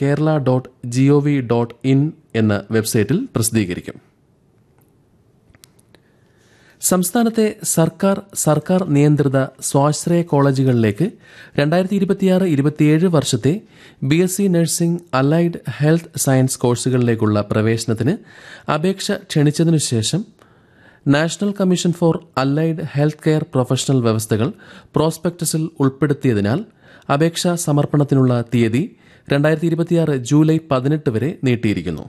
Kerala dot G O V dot in എന്ന വെബ്സൈറ്റിൽ പ്രസിദ്ധീകരിക്കും സംസ്ഥാനത്തെ സർക്കാർ സർക്കാർ നിയന്ത്രിത സ്വാശ്രയ കോളേജുകളിലേക്ക് രണ്ടായിരത്തി ഇരുപത്തിയാറ് ഇരുപത്തിയേഴ് വർഷത്തെ B S C nursing allied health science കോഴ്സുകളിലേക്കുള്ള പ്രവേശനത്തിന് അപേക്ഷ ക്ഷണിച്ചതിനു ശേഷം national commission for allied health care professional വ്യവസ്ഥകൾ പ്രോസ്പെക്ടസിൽ ഉൾപ്പെടുത്തിയതിനാൽ അപേക്ഷാ സമർപ്പണത്തിനുള്ള തീയതി രണ്ടായിരത്തി ഇരുപത്തിയാറ് ജൂലൈ പതിനെട്ട് വരെ നീട്ടിയിരിക്കുന്നു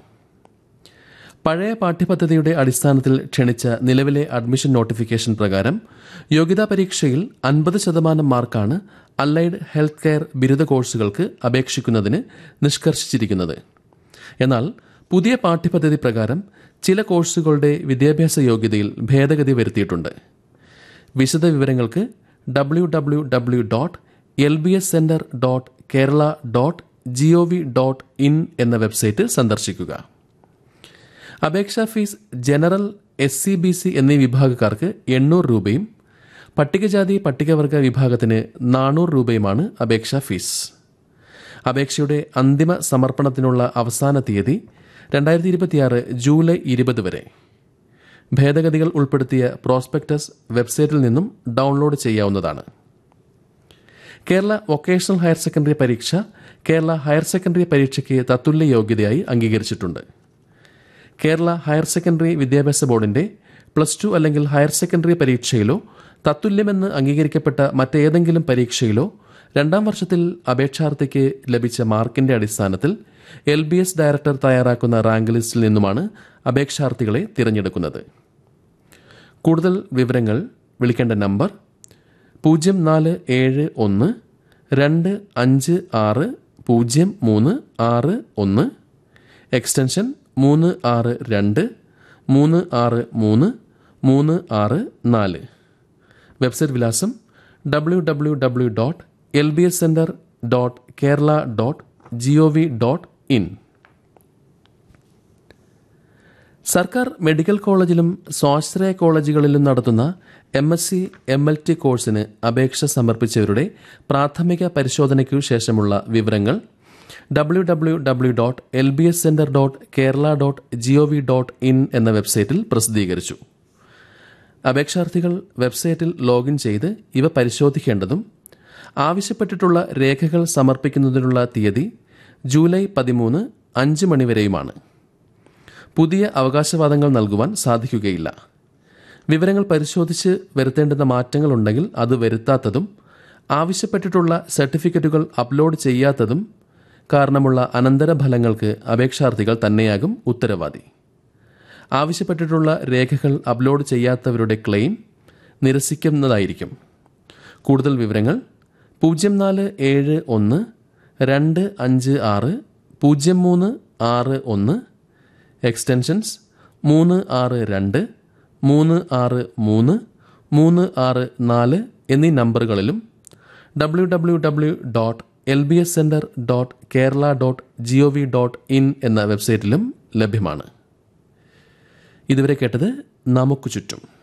പഴയ പാഠ്യപദ്ധതിയുടെ അടിസ്ഥാനത്തിൽ ക്ഷണിച്ച നിലവിലെ അഡ്മിഷൻ നോട്ടിഫിക്കേഷൻ പ്രകാരം യോഗ്യതാ പരീക്ഷയിൽ അൻപത് ശതമാനം മാർക്കാണ് അലൈഡ് ഹെൽത്ത് കെയർ ബിരുദ കോഴ്സുകൾക്ക് അപേക്ഷിക്കുന്നതിന് നിഷ്കർഷിച്ചിരിക്കുന്നത് എന്നാൽ പുതിയ പാഠ്യപദ്ധതി പ്രകാരം ചില കോഴ്സുകളുടെ വിദ്യാഭ്യാസ യോഗ്യതയിൽ ഭേദഗതി വരുത്തിയിട്ടുണ്ട് വിശദ വിവരങ്ങൾക്ക് W W W dot L B S centre dot Kerala dot G O V dot in എന്ന വെബ്സൈറ്റ് സന്ദർശിക്കുക അപേക്ഷാ fee general S C B C എന്നീ വിഭാഗക്കാർക്ക് എണ്ണൂറ് രൂപയും പട്ടികജാതി പട്ടികവർഗ വിഭാഗത്തിന് നാനൂറ് രൂപയുമാണ് അപേക്ഷാ ഫീസ് അപേക്ഷയുടെ അന്തിമ സമർപ്പണത്തിനുള്ള അവസാന തീയതി രണ്ടായിരത്തി ഇരുപത്തിയാറ് ജൂലൈ ഇരുപത് വരെ ഭേദഗതികൾ ഉൾപ്പെടുത്തിയ പ്രോസ്പെക്ടസ് വെബ്സൈറ്റിൽ നിന്നും ഡൗൺലോഡ് ചെയ്യാവുന്നതാണ് കേരള വൊക്കേഷണൽ ഹയർ സെക്കൻഡറി പരീക്ഷ കേരള ഹയർ സെക്കൻഡറി പരീക്ഷയ്ക്ക് തത്തുല്യ യോഗ്യതയായി അംഗീകരിച്ചിട്ടുണ്ട് കേരള ഹയർ സെക്കൻഡറി വിദ്യാഭ്യാസ ബോർഡിന്റെ പ്ലസ് ടു അല്ലെങ്കിൽ ഹയർ സെക്കൻഡറി പരീക്ഷയിലോ തത്തുല്യമെന്ന് അംഗീകരിക്കപ്പെട്ട മറ്റേതെങ്കിലും പരീക്ഷയിലോ രണ്ടാം വർഷത്തിൽ അപേക്ഷാർത്ഥിക്ക് ലഭിച്ച മാർക്കിന്റെ അടിസ്ഥാനത്തിൽ എൽ ബി എസ് ഡയറക്ടർ തയ്യാറാക്കുന്ന റാങ്ക് ലിസ്റ്റിൽ നിന്നുമാണ് അപേക്ഷാർത്ഥികളെ തിരഞ്ഞെടുക്കുന്നത് കൂടുതൽ വിവരങ്ങൾ വിളിക്കേണ്ട നമ്പർ പൂജ്യം നാല് ഏഴ് ഒന്ന് രണ്ട് അഞ്ച് ആറ് പൂജ്യം മൂന്ന് ആറ് ഒന്ന് എക്സ്റ്റൻഷൻ മൂന്ന് ആറ് രണ്ട് മൂന്ന് ആറ് മൂന്ന് മൂന്ന് ആറ് നാല് വെബ്സൈറ്റ് വിലാസം W W W dot L B S centre dot Kerala dot G O V dot in സർക്കാർ മെഡിക്കൽ കോളേജിലും സ്വാശ്രയ കോളേജുകളിലും നടത്തുന്ന M S C M L T കോഴ്സിന് അപേക്ഷ സമർപ്പിച്ചവരുടെ പ്രാഥമിക പരിശോധനയ്ക്കു ശേഷമുള്ള വിവരങ്ങൾ W W W dot L B S centre dot Kerala dot G O V dot in എന്ന വെബ്സൈറ്റിൽ പ്രസിദ്ധീകരിച്ചു അപേക്ഷാർത്ഥികൾ വെബ്സൈറ്റിൽ ലോഗിൻ ചെയ്ത് ഇവ പരിശോധിക്കേണ്ടതും ആവശ്യപ്പെട്ടിട്ടുള്ള രേഖകൾ സമർപ്പിക്കുന്നതിനുള്ള തീയതി ജൂലൈ പതിമൂന്ന് അഞ്ച് മണിവരെയുമാണ് പുതിയ അവകാശവാദങ്ങൾ നൽകുവാൻ സാധിക്കുകയില്ല വിവരങ്ങൾ പരിശോധിച്ച് വരുത്തേണ്ടുന്ന മാറ്റങ്ങളുണ്ടെങ്കിൽ അത് വരുത്താത്തതും ആവശ്യപ്പെട്ടിട്ടുള്ള സർട്ടിഫിക്കറ്റുകൾ അപ്ലോഡ് ചെയ്യാത്തതും കാരണമുള്ള അനന്തരഫലങ്ങൾക്ക് അപേക്ഷാർത്ഥികൾ തന്നെയാകും ഉത്തരവാദി ആവശ്യപ്പെട്ടിട്ടുള്ള രേഖകൾ അപ്ലോഡ് ചെയ്യാത്തവരുടെ ക്ലെയിം നിരസിക്കുന്നതായിരിക്കും കൂടുതൽ വിവരങ്ങൾ പൂജ്യം നാല് ഏഴ് ഒന്ന് രണ്ട് അഞ്ച് ആറ് പൂജ്യം മൂന്ന് ആറ് ഒന്ന് എക്സ്റ്റൻഷൻസ് മൂന്ന് ആറ് രണ്ട് മൂന്ന് ആറ് മൂന്ന് മൂന്ന് ആറ് നാല് എന്നീ നമ്പറുകളിലും W W W dot L B S centre dot Kerala dot G O V dot in എന്ന വെബ്സൈറ്റിലും ലഭ്യമാണ് ഇതുവരെ കേട്ടത് നമുക്ക് ചുറ്റും